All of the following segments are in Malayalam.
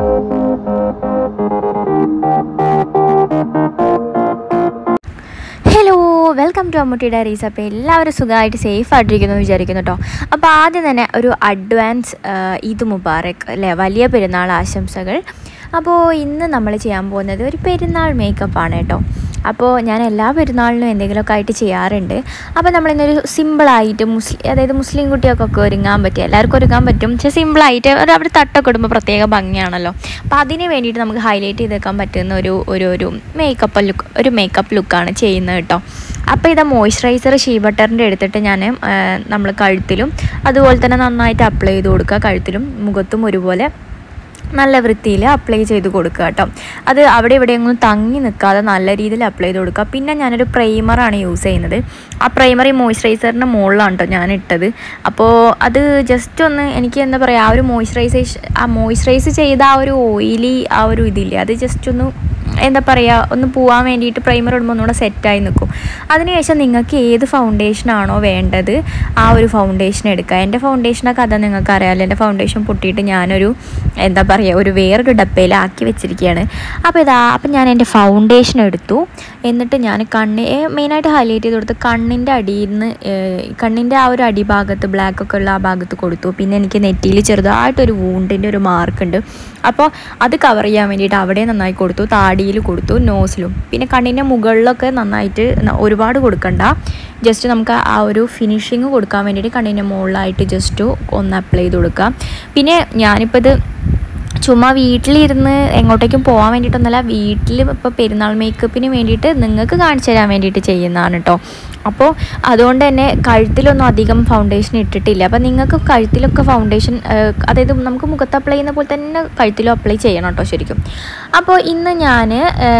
hello welcome to Ammootty diaries അപ്പോൾ എല്ലാവരും സുഖമായിട്ട് സേഫ് ആയിട്ടിരിക്കുന്നു എന്ന് വിചാരിക്കുന്നു കേട്ടോ അപ്പോൾ ആദ്യം തന്നെ ഒരു അഡ്വാൻസ് ഈദ് മുബാറക് അല്ലേ വലിയ പെരുന്നാൾ ആശംസകൾ അപ്പോൾ ഇന്ന് നമ്മൾ ചെയ്യാൻ പോകുന്നത് ഒരു പെരുന്നാൾ മേക്കപ്പാണ് കേട്ടോ അപ്പോൾ ഞാൻ എല്ലാ പെരുന്നാളിനും എന്തെങ്കിലുമൊക്കെ ആയിട്ട് ചെയ്യാറുണ്ട് അപ്പോൾ നമ്മളിന്നൊരു സിമ്പിളായിട്ട് മുസ്ലിം അതായത് മുസ്ലിം കുട്ടികൾക്കൊക്കെ ഒരുങ്ങാൻ പറ്റും എല്ലാവർക്കും ഒരുങ്ങാൻ പറ്റും പക്ഷേ സിമ്പിളായിട്ട് ഒരു അവർ തട്ടൊക്കെ ഇടുമ്പോൾ പ്രത്യേക ഭംഗിയാണല്ലോ അപ്പോൾ അതിന് വേണ്ടിയിട്ട് നമുക്ക് ഹൈലൈറ്റ് ചെയ്ത് വെക്കാൻ പറ്റുന്ന ഒരു ഒരു ഒരു മേക്കപ്പ് ലുക്ക് ഒരു മേക്കപ്പ് ലുക്കാണ് ചെയ്യുന്നത് കേട്ടോ അപ്പോൾ ഇത് മോയ്സ്ചറൈസർ ഷീ ബട്ടറിൻ്റെ എടുത്തിട്ട് ഞാൻ നമ്മൾ കഴുത്തിലും അതുപോലെ തന്നെ നന്നായിട്ട് അപ്ലൈ ചെയ്ത് കൊടുക്കുക കഴുത്തിലും മുഖത്തും ഒരുപോലെ നല്ല വൃത്തിയിൽ അപ്ലൈ ചെയ്ത് കൊടുക്കുക കേട്ടോ അത് അവിടെ ഇവിടെ ഒന്നും തങ്ങി നിൽക്കാതെ നല്ല രീതിയിൽ അപ്ലൈ ചെയ്ത് കൊടുക്കുക പിന്നെ ഞാനൊരു പ്രൈമറാണ് യൂസ് ചെയ്യുന്നത് ആ പ്രൈമർ ഈ മോയ്സ്ചറൈസറിൻ്റെ മുകളിലാണ് കേട്ടോ ഞാൻ ഇട്ടത് അപ്പോൾ അത് ജസ്റ്റ് ഒന്ന് എനിക്ക് എന്താ പറയുക ആ ഒരു മോയ്സ്ചറൈസേഷൻ ആ മോയ്സ്ചറൈസ് ചെയ്ത ആ ഒരു ഓയിലി ആ ഒരു ഇതില്ലേ അത് ജസ്റ്റ് ഒന്ന് എന്താ പറയുക ഒന്ന് പോവാൻ വേണ്ടിയിട്ട് പ്രൈമർ ഇടുമ്പോൾ ഒന്നുകൂടെ സെറ്റായി നിൽക്കും അതിനുശേഷം നിങ്ങൾക്ക് ഏത് ഫൗണ്ടേഷനാണോ വേണ്ടത് ആ ഒരു ഫൗണ്ടേഷൻ എടുക്കുക എൻ്റെ ഫൗണ്ടേഷനൊക്കെ അതാ നിങ്ങൾക്ക് അറിയാമല്ലോ എൻ്റെ ഫൗണ്ടേഷൻ പൊട്ടിയിട്ട് ഞാനൊരു എന്താ പറയുക ഒരു വേറൊരു ഡപ്പയിലാക്കി വെച്ചിരിക്കുകയാണ് അപ്പോൾ ഇതാ അപ്പം ഞാൻ എൻ്റെ ഫൗണ്ടേഷൻ എടുത്തു എന്നിട്ട് ഞാൻ കണ്ണ് മെയിനായിട്ട് ഹൈലൈറ്റ് ചെയ്ത് കൊടുത്ത് കണ്ണിൻ്റെ അടിയിൽ നിന്ന് കണ്ണിൻ്റെ ആ ഒരു അടിഭാഗത്ത് ബ്ലാക്ക് ഒക്കെ ഉള്ള ആ ഭാഗത്ത് കൊടുത്തു പിന്നെ എനിക്ക് നെറ്റിയിൽ ചെറുതായിട്ടൊരു വൂണ്ടിൻ്റെ ഒരു മാർക്ക് ഉണ്ട് അപ്പോൾ അത് കവർ ചെയ്യാൻ വേണ്ടിയിട്ട് അവിടെ നന്നായി കൊടുത്തു താടിയിൽ കൊടുത്തു നോസിലും പിന്നെ കണ്ണിൻ്റെ മുകളിലൊക്കെ നന്നായിട്ട് ന- ഒരുപാട് കൊടുക്കണ്ട ജസ്റ്റ് നമുക്ക് ആ ഒരു ഫിനിഷിങ് കൊടുക്കാൻ വേണ്ടിയിട്ട് കണ്ണിൻ്റെ മുകളിലായിട്ട് ജസ്റ്റ് ഒന്ന് അപ്ലൈ ചെയ്ത് കൊടുക്കാം പിന്നെ ഞാനിപ്പോൾ ഇത് ചുമ്മാ വീട്ടിലിരുന്ന് എങ്ങോട്ടേക്കും പോകാൻ വേണ്ടിയിട്ടൊന്നുമല്ല വീട്ടിൽ ഇപ്പോൾ പെരുന്നാൾ മേക്കപ്പിന് വേണ്ടിയിട്ട് നിങ്ങൾക്ക് കാണിച്ചു തരാൻ വേണ്ടിയിട്ട് ചെയ്യുന്നതാണ് കേട്ടോ അപ്പോൾ അതുകൊണ്ട് തന്നെ കഴുത്തിലൊന്നും അധികം ഫൗണ്ടേഷൻ ഇട്ടിട്ടില്ല അപ്പോൾ നിങ്ങൾക്ക് കഴുത്തിലൊക്കെ ഫൗണ്ടേഷൻ അതായത് നമുക്ക് മുഖത്ത് അപ്ലൈ ചെയ്യുന്ന പോലെ തന്നെ കഴുത്തിലും അപ്ലൈ ചെയ്യണം കേട്ടോ ശരിക്കും അപ്പോൾ ഇന്ന് ഞാൻ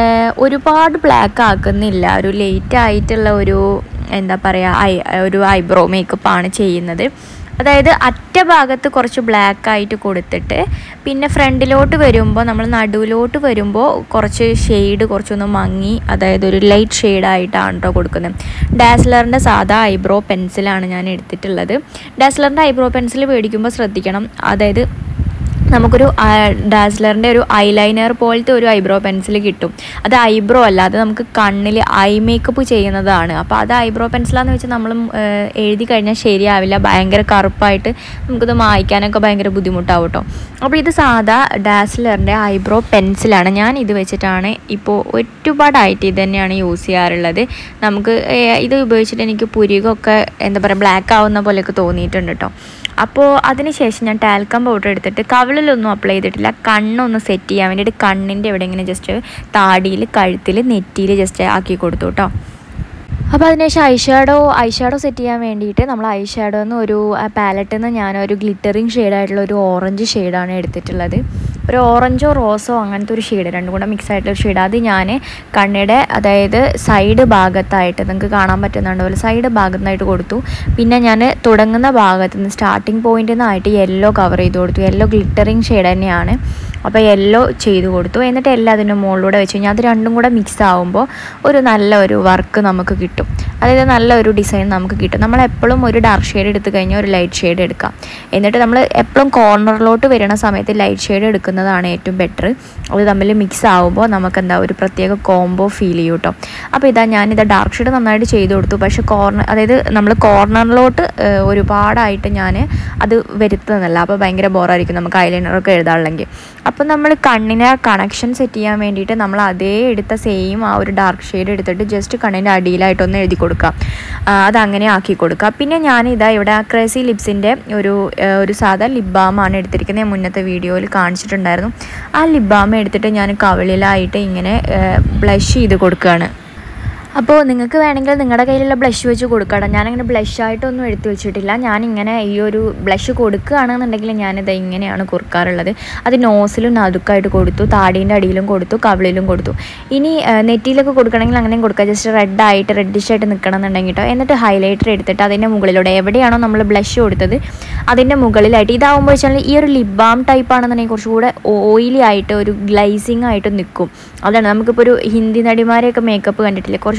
ഒരുപാട് ബ്ലാക്ക് ആക്കുന്നില്ല ഒരു ലേറ്റ് ആയിട്ടുള്ള ഒരു എന്താ പറയുക ഐ ഒരു ഐബ്രോ മേക്കപ്പാണ് ചെയ്യുന്നത് അതായത് അറ്റ ഭാഗത്ത് കുറച്ച് ബ്ലാക്ക് ആയിട്ട് കൊടുത്തിട്ട് പിന്നെ ഫ്രണ്ടിലോട്ട് വരുമ്പോൾ നമ്മൾ നടുവിലോട്ട് വരുമ്പോൾ കുറച്ച് ഷെയ്ഡ് കുറച്ചൊന്ന് മങ്ങി അതായത് ഒരു ലൈറ്റ് ഷെയ്ഡായിട്ടാണ് കേട്ടോ കൊടുക്കുന്നത് ഡാസ്ലറിൻ്റെ സാധാ ഐബ്രോ പെൻസിലാണ് ഞാൻ എടുത്തിട്ടുള്ളത് ഡാസ്ലറിൻ്റെ ഐബ്രോ പെൻസിൽ മേടിക്കുമ്പോൾ ശ്രദ്ധിക്കണം അതായത് നമുക്കൊരു ഡാസ്ലറിൻ്റെ ഒരു ഐലൈനർ പോലത്തെ ഒരു ഐബ്രോ പെൻസിൽ കിട്ടും അത് ഐബ്രോ അല്ല അത് നമുക്ക് കണ്ണിൽ ഐ മേക്കപ്പ് ചെയ്യുന്നതാണ് അപ്പോൾ അത് ഐബ്രോ പെൻസിലാന്ന് വെച്ചാൽ നമ്മൾ എഴുതി കഴിഞ്ഞാൽ ശരിയാവില്ല ഭയങ്കര കറുപ്പായിട്ട് നമുക്കത് മായ്ക്കാനൊക്കെ ഭയങ്കര ബുദ്ധിമുട്ടാവും കേട്ടോ അപ്പോൾ ഇത് സാധാ ഡാസ്ലറിൻ്റെ ഐബ്രോ പെൻസിലാണ് ഞാൻ ഇത് വെച്ചിട്ടാണ് ഇപ്പോൾ ഒരുപാടായിട്ട് ഇത് തന്നെയാണ് യൂസ് ചെയ്യാറുള്ളത് നമുക്ക് ഏഹ്, ഇത് ഉപയോഗിച്ചിട്ട് എനിക്ക് പുരികൊക്കെ എന്താ പറയുക ബ്ലാക്ക് ആവുന്ന പോലെയൊക്കെ തോന്നിയിട്ടുണ്ട് കേട്ടോ അപ്പോൾ അതിനുശേഷം ഞാൻ ടാൽക്കം പൗഡർ എടുത്തിട്ട് കവിളിലൊന്നും അപ്ലൈ ചെയ്തിട്ടില്ല കണ്ണൊന്ന് സെറ്റ് ചെയ്യാൻ വേണ്ടിയിട്ട് കണ്ണിൻ്റെ ഇവിടെ ഇങ്ങനെ ജസ്റ്റ് താടിയിൽ കഴുത്തിൽ നെറ്റിയിൽ ജസ്റ്റ് ആക്കി കൊടുത്തു കേട്ടോ അപ്പോൾ അതിനുശേഷം ഐഷാഡോ ഐഷാഡോ സെറ്റ് ചെയ്യാൻ വേണ്ടിയിട്ട് നമ്മൾ ഐഷാഡോ എന്ന് ഒരു പാലറ്റിൽ നിന്ന് ഞാൻ ഒരു ഗ്ലിറ്ററിങ് ഷെയ്ഡായിട്ടുള്ള ഒരു ഓറഞ്ച് ഷെയ്ഡാണ് എടുത്തിട്ടുള്ളത് ഒരു ഓറഞ്ചോ റോസോ അങ്ങനത്തെ ഒരു ഷെയ്ഡ് രണ്ടും കൂടെ മിക്സ് ആയിട്ടുള്ള ഒരു ഷെയ്ഡ് അത് ഞാൻ കണ്ണിയുടെ അതായത് സൈഡ് ഭാഗത്തായിട്ട് നിങ്ങൾക്ക് കാണാൻ പറ്റുന്നുണ്ട് പോലെ സൈഡ് ഭാഗത്തായിട്ട് കൊടുത്തു പിന്നെ ഞാൻ തുടങ്ങുന്ന ഭാഗത്ത് നിന്ന് സ്റ്റാർട്ടിങ് പോയിന്റിൽ നിന്നായിട്ട് യെല്ലോ കവർ ചെയ്ത് കൊടുത്തു യെല്ലോ ഗ്ലിറ്ററിങ് ഷെയ്ഡ് തന്നെയാണ് അപ്പോൾ യെല്ലോ ചെയ്ത് കൊടുത്തു എന്നിട്ട് എല്ലാം അതിൻ്റെ മുകളിലൂടെ വെച്ച് കഴിഞ്ഞാൽ അത് രണ്ടും കൂടെ മിക്സ് ആവുമ്പോൾ ഒരു നല്ല ഒരു വർക്ക് നമുക്ക് കിട്ടും അതായത് നല്ല ഒരു ഡിസൈൻ നമുക്ക് കിട്ടും നമ്മൾ എപ്പോഴും ഒരു ഡാർക്ക് ഷെയ്ഡ് എടുത്തു കഴിഞ്ഞാൽ ഒരു ലൈറ്റ് ഷെയ്ഡ് എടുക്കാം എന്നിട്ട് നമ്മൾ എപ്പോഴും കോർണറിലോട്ട് വരുന്ന സമയത്ത് ലൈറ്റ് ഷെയ്ഡ് എടുക്കുന്നതാണ് ഏറ്റവും ബെറ്റർ അത് തമ്മിൽ മിക്സ് ആവുമ്പോൾ നമുക്ക് എന്താ ഒരു പ്രത്യേക കോംബോ ഫീൽ ചെയ്യും കേട്ടോ അപ്പോൾ ഇതാ ഞാനിത് ഡാർക്ക് ഷെയ്ഡ് നന്നായിട്ട് ചെയ്ത് കൊടുത്തു പക്ഷേ കോർണർ അതായത് നമ്മൾ കോർണറിലോട്ട് ഒരുപാടായിട്ട് ഞാൻ അത് വരുത്തുന്നില്ല അപ്പോൾ ഭയങ്കര ബോറായിരിക്കും നമുക്ക് ഐലൈനറൊക്കെ എഴുതാനുള്ളെങ്കിൽ അപ്പോൾ നമ്മൾ കണ്ണിനെ കണക്ഷൻ സെറ്റ് ചെയ്യാൻ വേണ്ടിയിട്ട് നമ്മൾ അതേ എടുത്ത സെയിം ആ ഒരു ഡാർക്ക് ഷെയ്ഡ് എടുത്തിട്ട് ജസ്റ്റ് കണ്ണിൻ്റെ അടിയിലായിട്ടൊന്ന് എഴുതി കൊടുക്കുക ആ, അതങ്ങനെ ആക്കി കൊടുക്കുക പിന്നെ ഞാൻ ഇതാ ഇവിടെ ക്രേസി ലിപ്സിൻ്റെ ഒരു ആ, ഒരു സാധാ ലിപ് ബാമാണ് എടുത്തിരിക്കുന്നത് ഞാൻ മുന്നത്തെ വീഡിയോയിൽ കാണിച്ചിട്ടുണ്ടായിരുന്നു ആ ലിപ് ബാം എടുത്തിട്ട് ഞാൻ കവിളിലായിട്ട് ഇങ്ങനെ ബ്ലഷ് ചെയ്ത് കൊടുക്കുകയാണ് അപ്പോൾ നിങ്ങൾക്ക് വേണമെങ്കിൽ നിങ്ങളുടെ കയ്യിലുള്ള ബ്ലഷ് വെച്ച് കൊടുക്കണം ഞാനങ്ങനെ ബ്ലഷ് ആയിട്ടൊന്നും എടുത്തു വെച്ചിട്ടില്ല ഞാനിങ്ങനെ ഈ ഒരു ബ്ലഷ് കൊടുക്കുകയാണെന്നുണ്ടെങ്കിൽ ഞാനിത് ഇങ്ങനെയാണ് കൊടുക്കാറുള്ളത് അത് നോസിലും നടുക്കായിട്ട് കൊടുത്തു താടീൻ്റെ അടിയിലും കൊടുത്തു കവിളിലും കൊടുത്തു ഇനി ആ, നെറ്റിയിലൊക്കെ കൊടുക്കണമെങ്കിൽ അങ്ങനെയും കൊടുക്കുക ജസ്റ്റ് റെഡ് ആയിട്ട് റെഡിഷ് ആയിട്ട് നിൽക്കണം എന്നുണ്ടെങ്കിൽ കേട്ടോ എന്നിട്ട് ഹൈലൈറ്റർ എടുത്തിട്ട് അതിൻ്റെ മുകളിലൂടെ എവിടെയാണോ നമ്മൾ ബ്ലഷ് കൊടുത്തത് അതിൻ്റെ മുകളിലായിട്ട് ഇതാവുമ്പോൾ വെച്ചാൽ ഈ ഒരു ലിപ് ബാം ടൈപ്പ് ആണെന്നുണ്ടെങ്കിൽ കുറച്ചുകൂടെ ഓയിലി ആയിട്ട് ഒരു ഗ്ലൈസിങ് ആയിട്ട് നിൽക്കും അതാണ് നമുക്കിപ്പോൾ ഒരു ഹിന്ദി നടിമാരെയൊക്കെ മേക്കപ്പ് കണ്ടിട്ടില്ലേ കുറച്ചും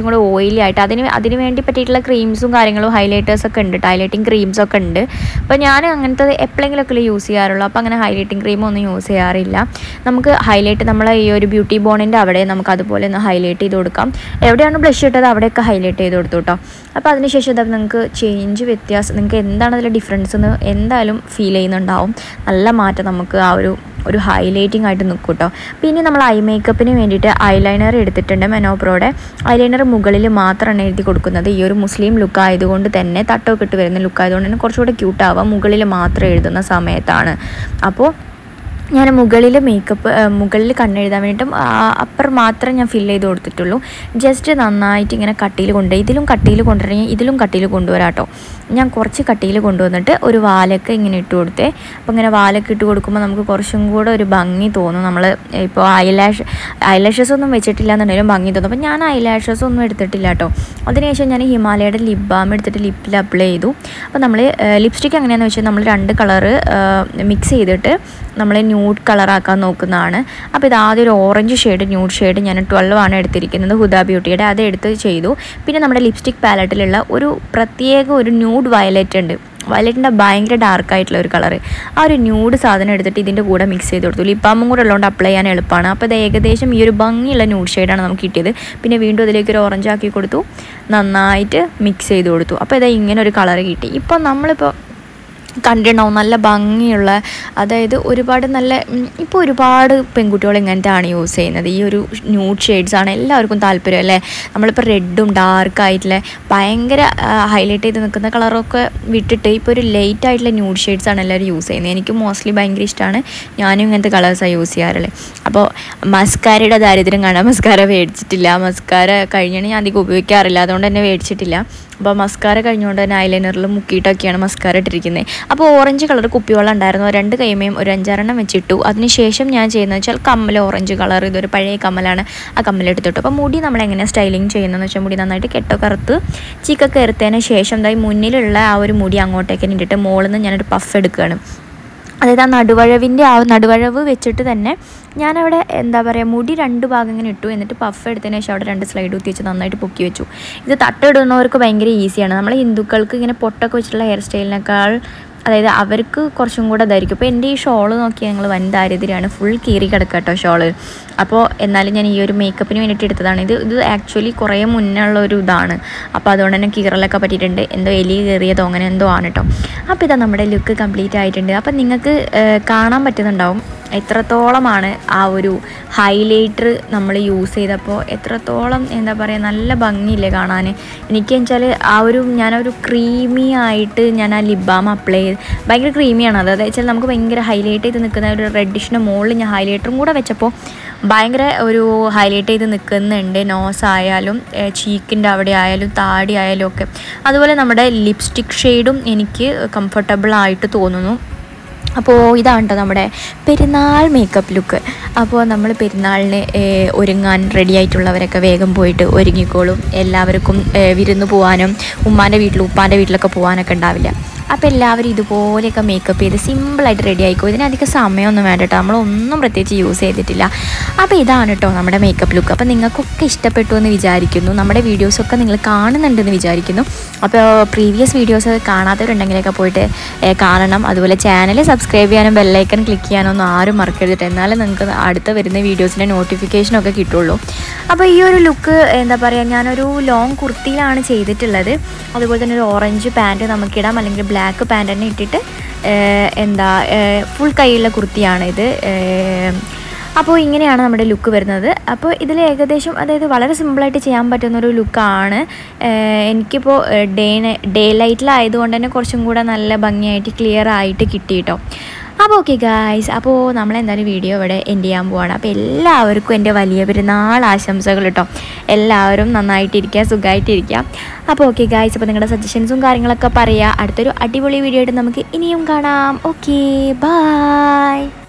കുറച്ചും കൂടെ ഓയിലി ആയിട്ട് അതിന് അതിന് വേണ്ടി പറ്റിയിട്ടുള്ള ക്രീംസും കാര്യങ്ങളും ഹൈലൈറ്റേഴ്സൊക്കെ ഉണ്ട് ഹൈലൈറ്റിംഗ് ക്രീംസൊക്കെ ഉണ്ട് അപ്പോൾ ഞാൻ അങ്ങനത്തെ എപ്പോഴെങ്കിലുമൊക്കെ യൂസ് ചെയ്യാറുള്ളൂ അപ്പോൾ അങ്ങനെ ഹൈലൈറ്റിംഗ് ക്രീം ഒന്നും യൂസ് ചെയ്യാറില്ല നമുക്ക് ഹൈലൈറ്റ് നമ്മളെ ഈ ഒരു ബ്യൂട്ടി ബോണിൻ്റെ അവിടെ നമുക്ക് അതുപോലെ ഒന്ന് ഹൈലൈറ്റ് ചെയ്ത് കൊടുക്കാം എവിടെയാണ് ബ്ലഷ് ഇട്ടത് അവിടെയൊക്കെ ഹൈലൈറ്റ് ചെയ്ത് കൊടുത്തു കേട്ടോ അപ്പോൾ അതിനുശേഷം ഇതാ നിങ്ങൾക്ക് ചേഞ്ച് വ്യത്യാസം നിങ്ങൾക്ക് എന്താണ് അതിലെ ഡിഫറൻസ് എന്ന് എന്തായാലും ഫീൽ ചെയ്യുന്നുണ്ടാവും നല്ല മാറ്റം നമുക്ക് ആ ഒരു ഒരു ഹൈലൈറ്റിംഗ് ആയിട്ട് നിൽക്കും കേട്ടോ പിന്നെ നമ്മൾ ഐ മേക്കപ്പിന് വേണ്ടിയിട്ട് ഐലൈനർ എടുത്തിട്ടുണ്ട് മെനോപ്രോയുടെ ഐലൈനർ മുകളിൽ മാത്രമാണ് എഴുതി കൊടുക്കുന്നത് ഈ ഒരു മുസ്ലിം ലുക്ക് ആയതുകൊണ്ട് തന്നെ തട്ടമൊക്കെ ഇട്ട് വരുന്ന ലുക്ക് ആയതുകൊണ്ട് തന്നെ കുറച്ചുകൂടെ ക്യൂട്ടാവാം മുകളിൽ മാത്രം എഴുതുന്ന സമയത്താണ് അപ്പോൾ ഞാൻ മുകളിൽ മേക്കപ്പ് മുകളിൽ കണ്ണെഴുതാൻ വേണ്ടിയിട്ടും അപ്പർ മാത്രം ഞാൻ ഫില്ല് ചെയ്ത് കൊടുത്തിട്ടുള്ളൂ ജസ്റ്റ് നന്നായിട്ട് ഇങ്ങനെ കട്ടിയിൽ കൊണ്ടുപോയി ഇതിലും കട്ടിയിൽ കൊണ്ടുവരണമെങ്കിൽ ഇതിലും കട്ടിയിൽ കൊണ്ടുവരാം കേട്ടോ ഞാൻ കുറച്ച് കട്ടിയിൽ കൊണ്ടുവന്നിട്ട് ഒരു വാലൊക്കെ ഇങ്ങനെ ഇട്ട് കൊടുത്തേ അപ്പോൾ ഇങ്ങനെ വാലൊക്കെ ഇട്ട് കൊടുക്കുമ്പോൾ നമുക്ക് കുറച്ചും കൂടെ ഒരു ഭംഗി തോന്നും നമ്മൾ ഇപ്പോൾ ഐലാഷ് ഐലാഷസ് ഒന്നും വെച്ചിട്ടില്ല എന്നുണ്ടെങ്കിലും ഭംഗി തോന്നും അപ്പോൾ ഞാൻ ഐലാഷസ് ഒന്നും എടുത്തിട്ടില്ല കേട്ടോ അതിനുശേഷം ഞാൻ ഹിമാലയയുടെ ലിപ് ബാം എടുത്തിട്ട് ലിപ്പിൽ അപ്ലൈ ചെയ്തു അപ്പോൾ നമ്മൾ ലിപ്സ്റ്റിക് എങ്ങനെയാണെന്ന് വെച്ചാൽ നമ്മൾ രണ്ട് കളറ് മിക്സ് ചെയ്തിട്ട് നമ്മൾ ന്യൂഡ് കളറാക്കാൻ നോക്കുന്നതാണ് അപ്പോൾ ഇത് ആദ്യം ഒരു ഓറഞ്ച് ഷെയ്ഡ് ന്യൂഡ് ഷെയ്ഡ് ഞാൻ ട്വൽവ് ആണ് എടുത്തിരിക്കുന്നത് ഹുദ ബ്യൂട്ടിയുടെ അത് എടുത്ത് ചെയ്തു പിന്നെ നമ്മുടെ ലിപ്സ്റ്റിക് പാലറ്റിലുള്ള ഒരു പ്രത്യേക ഒരു ന്യൂഡ് വയലറ്റ് ഉണ്ട് വയലറ്റിൻ്റെ ഭയങ്കര ഡാർക്ക് ആയിട്ടുള്ള ഒരു കളർ ആ ഒരു ന്യൂഡ് സാധനം എടുത്തിട്ട് ഇതിൻ്റെ കൂടെ മിക്സ് ചെയ്ത് കൊടുത്തു ലിപ്പാമും കൂടെ ഉള്ളതുകൊണ്ട് അപ്ലൈ ചെയ്യാൻ എളുപ്പമാണ് അപ്പോൾ ഇത് ഏകദേശം ഈ ഒരു ഭംഗിയുള്ള ന്യൂഡ് ഷെയ്ഡാണ് നമുക്ക് കിട്ടിയത് പിന്നെ വീണ്ടും അതിലേക്ക് ഒരു ഓറഞ്ച് ആക്കി കൊടുത്തു നന്നായിട്ട് മിക്സ് ചെയ്ത് കൊടുത്തു അപ്പോൾ ഇതാ ഇങ്ങനെ ഒരു കളർ കിട്ടി ഇപ്പോൾ നമ്മളിപ്പോൾ കണ്ടിട്ടുണ്ടാവും നല്ല ഭംഗിയുള്ള അതായത് ഒരുപാട് നല്ല ഇപ്പോൾ ഒരുപാട് പെൺകുട്ടികൾ ഇങ്ങനത്തെ ആണ് യൂസ് ചെയ്യുന്നത് ഈ ഒരു ന്യൂഡ് ഷെയ്ഡ്സ് ആണ് എല്ലാവർക്കും താല്പര്യം അല്ലേ നമ്മളിപ്പോൾ റെഡും ഡാർക്ക് ആയിട്ടുള്ള ഭയങ്കര ഹൈലൈറ്റ് ചെയ്ത് നിൽക്കുന്ന കളറൊക്കെ വിട്ടിട്ട് ഇപ്പോൾ ഒരു ലൈറ്റ് ആയിട്ടുള്ള ന്യൂഡ് ഷെയ്ഡ്സ് ആണ് എല്ലാവരും യൂസ് ചെയ്യുന്നത് എനിക്ക് മോസ്റ്റ്ലി ഭയങ്കര ഇഷ്ടമാണ് ഞാനും ഇങ്ങനത്തെ കളേഴ്സാണ് യൂസ് ചെയ്യാറുള്ളത് അപ്പോൾ മസ്കാരയുടെ ദാരിദ്ര്യം കാണാൻ മസ്കാര മേടിച്ചിട്ടില്ല മസ്കാര കഴിഞ്ഞാണ് ഞാൻ അധികം ഉപയോഗിക്കാറില്ല അതുകൊണ്ട് തന്നെ മേടിച്ചിട്ടില്ല അപ്പോൾ മസ്കാര കഴിഞ്ഞുകൊണ്ട് തന്നെ ഐലൈനറിൽ മുക്കിയിട്ടൊക്കെയാണ് മസ്കാര ഇട്ടിരിക്കുന്നത് അപ്പോൾ ഓറഞ്ച് കളർ കുപ്പിവെള്ളം ഉണ്ടായിരുന്നു രണ്ട് കൈമയും ഒരു അഞ്ചാറെണ്ണം വെച്ചിട്ടു അതിനുശേഷം ഞാൻ ചെയ്യുന്നത് വെച്ചാൽ കമ്മൽ ഓറഞ്ച് കളർ ഇതൊരു പഴയ കമ്മലാണ് ആ കമ്മൽ എടുത്തിട്ടു അപ്പോൾ മുടി നമ്മൾ എങ്ങനെ സ്റ്റൈലിങ് ചെയ്യുന്നതെന്ന് വെച്ചാൽ മുടി നന്നായിട്ട് കെട്ടൊക്കെ കറുത്ത് ചീക്കൊക്കെ എടുത്തതിന് ശേഷം എന്തായി മുന്നിലുള്ള ആ ഒരു മുടി അങ്ങോട്ടേക്ക് ഇട്ടിട്ട് മുകളിൽ നിന്ന് ഞാനൊരു പഫ് എടുക്കുകയാണ് അതായത് ആ നടുവഴവിൻ്റെ ആ നടുവഴവ് വെച്ചിട്ട് തന്നെ ഞാനവിടെ എന്താ പറയുക മുടി രണ്ട് ഭാഗം ഇങ്ങനെ ഇട്ടു എന്നിട്ട് പഫ് എടുത്തതിന് ശേഷം അവിടെ രണ്ട് സ്ലൈഡ് കുത്തി വെച്ച് നന്നായിട്ട് പൊക്കി വെച്ചു ഇത് തട്ടിടുന്നവർക്ക് ഭയങ്കര ഈസിയാണ് നമ്മൾ ഹിന്ദുക്കൾക്ക് ഇങ്ങനെ പൊട്ടൊക്കെ വെച്ചിട്ടുള്ള ഹെയർ സ്റ്റൈലിനേക്കാൾ അതായത് അവർക്ക് കുറച്ചും കൂടെ ഇതായിരിക്കും ഇപ്പോൾ എൻ്റെ ഈ ഷോള് നോക്കി ഞങ്ങൾ വൻ ദാരിദ്ര്യമാണ് ഫുൾ കീറി കിടക്കുക കേട്ടോ ഷോള് അപ്പോൾ എന്നാലും ഞാൻ ഈ ഒരു മേക്കപ്പിന് വേണ്ടിയിട്ട് എടുത്തതാണ് ഇത് ഇത് ആക്ച്വലി കുറേ മുന്നേ ഉള്ള ഒരു ഇതാണ് അപ്പോൾ അതുകൊണ്ട് തന്നെ കീറലൊക്കെ പറ്റിയിട്ടുണ്ട് എന്തോ എലി കയറിയതോ അങ്ങനെ എന്തോ ആണ് കേട്ടോ അപ്പോൾ ഇതാ നമ്മുടെ ലുക്ക് കംപ്ലീറ്റ് ആയിട്ടുണ്ട് അപ്പോൾ നിങ്ങൾക്ക് കാണാൻ പറ്റുന്നുണ്ടാവും എത്രത്തോളമാണ് ആ ഒരു ഹൈലൈറ്റർ നമ്മൾ യൂസ് ചെയ്തപ്പോൾ എത്രത്തോളം എന്താ പറയുക നല്ല ഭംഗിയില്ലേ കാണാൻ എനിക്ക് വെച്ചാൽ ആ ഒരു ഞാനൊരു ക്രീമി ആയിട്ട് ഞാൻ ആ ലിപ് ബാം അപ്ലൈ ചെയ്ത് ഭയങ്കര ക്രീമിയാണ് അത് അതായത് വെച്ചാൽ നമുക്ക് ഭയങ്കര ഹൈലൈറ്റ് ചെയ്ത് നിൽക്കുന്ന ഒരു റെഡിഷിൻ്റെ മുകളിൽ ഞാൻ ഹൈലൈറ്ററും കൂടെ വെച്ചപ്പോൾ ഭയങ്കര ഒരു ഹൈലൈറ്റ് ചെയ്ത് നിൽക്കുന്നുണ്ട് നോസ് ആയാലും ചീക്കിൻ്റെ അവിടെ ആയാലും താടി ആയാലും ഒക്കെ അതുപോലെ നമ്മുടെ ലിപ്സ്റ്റിക് ഷെയ്ഡും എനിക്ക് കംഫർട്ടബിൾ ആയിട്ട് തോന്നുന്നു അപ്പോൾ ഇതാണ് കേട്ടോ നമ്മുടെ പെരുന്നാൾ മേക്കപ്പ് ലുക്ക് അപ്പോൾ നമ്മൾ പെരുന്നാളിന് ഏഹ്, ഒരുങ്ങാൻ റെഡി ആയിട്ടുള്ളവരൊക്കെ വേഗം പോയിട്ട് ഒരുങ്ങിക്കോളും എല്ലാവർക്കും ഏഹ്, വിരുന്ന് പോകാനും ഉമ്മാൻ്റെ വീട്ടിലും ഉപ്പാൻ്റെ വീട്ടിലൊക്കെ പോകാനൊക്കെ ഉണ്ടാവില്ല അപ്പോൾ എല്ലാവരും ഇതുപോലെയൊക്കെ മേക്കപ്പ് ചെയ്ത് സിമ്പിളായിട്ട് റെഡി ആയിക്കോ ഇതിനധികം സമയമൊന്നും വേണ്ട കേട്ടോ നമ്മളൊന്നും പ്രത്യേകിച്ച് യൂസ് ചെയ്തിട്ടില്ല അപ്പോൾ ഇതാണ് കേട്ടോ നമ്മുടെ മേക്കപ്പ് ലുക്ക് അപ്പോൾ നിങ്ങൾക്കൊക്കെ ഇഷ്ടപ്പെട്ടു എന്ന് വിചാരിക്കുന്നു നമ്മുടെ വീഡിയോസൊക്കെ നിങ്ങൾ കാണുന്നുണ്ടെന്ന് വിചാരിക്കുന്നു അപ്പോൾ പ്രീവിയസ് വീഡിയോസ് കാണാത്തവരുണ്ടെങ്കിലൊക്കെ പോയിട്ട് ഏഹ്, കാണണം അതുപോലെ ചാനൽ സബ്സ്ക്രൈബ് ചെയ്യാനും ബെല്ലൈക്കൺ ക്ലിക്ക് ചെയ്യാനൊന്നും ആരും മറക്കരുത് എന്നാലേ നിങ്ങൾക്ക് അടുത്ത വരുന്ന വീഡിയോസിൻ്റെ നോട്ടിഫിക്കേഷനൊക്കെ കിട്ടുള്ളൂ അപ്പോൾ ഈ ഒരു ലുക്ക് എന്താ പറയുക ഞാനൊരു ലോങ് കുർത്തിയിലാണ് ചെയ്തിട്ടുള്ളത് അതുപോലെ തന്നെ ഒരു ഓറഞ്ച് പാൻറ്റ് നമുക്കിടാം അല്ലെങ്കിൽ ബ്ലാക്ക് പാൻറ്റ് തന്നെ ഇട്ടിട്ട് ഏഹ്, എന്താ ഫുൾ കൈയുള്ള കുർത്തിയാണ് ഇത് ഏഹ്, അപ്പോൾ ഇങ്ങനെയാണ് നമ്മുടെ ലുക്ക് വരുന്നത് അപ്പോൾ ഇതിൽ ഏകദേശം അതായത് വളരെ സിമ്പിളായിട്ട് ചെയ്യാൻ പറ്റുന്ന ഒരു ലുക്കാണ് എനിക്കിപ്പോൾ ഡേ ഡേ ലൈറ്റിലായതുകൊണ്ട് തന്നെ കുറച്ചും കൂടെ നല്ല ഭംഗിയായിട്ട് ക്ലിയർ ആയിട്ട് കിട്ടി കേട്ടോ അപ്പോൾ ഓക്കെ ഗായ്സ് അപ്പോൾ നമ്മളെന്തായാലും വീഡിയോ ഇവിടെ എൻഡ് ചെയ്യാൻ പോവാണ് അപ്പോൾ എല്ലാവർക്കും എൻ്റെ വലിയ പെരുന്നാൾ ആശംസകൾ കേട്ടോ എല്ലാവരും നന്നായിട്ടിരിക്കുക സുഖമായിട്ടിരിക്കുക അപ്പോൾ ഓക്കെ ഗായ്സ് അപ്പോൾ നിങ്ങളുടെ സജഷൻസും കാര്യങ്ങളൊക്കെ പറയുക അടുത്തൊരു അടിപൊളി വീഡിയോ ആയിട്ട് നമുക്ക് ഇനിയും കാണാം ഓക്കെ ബായ്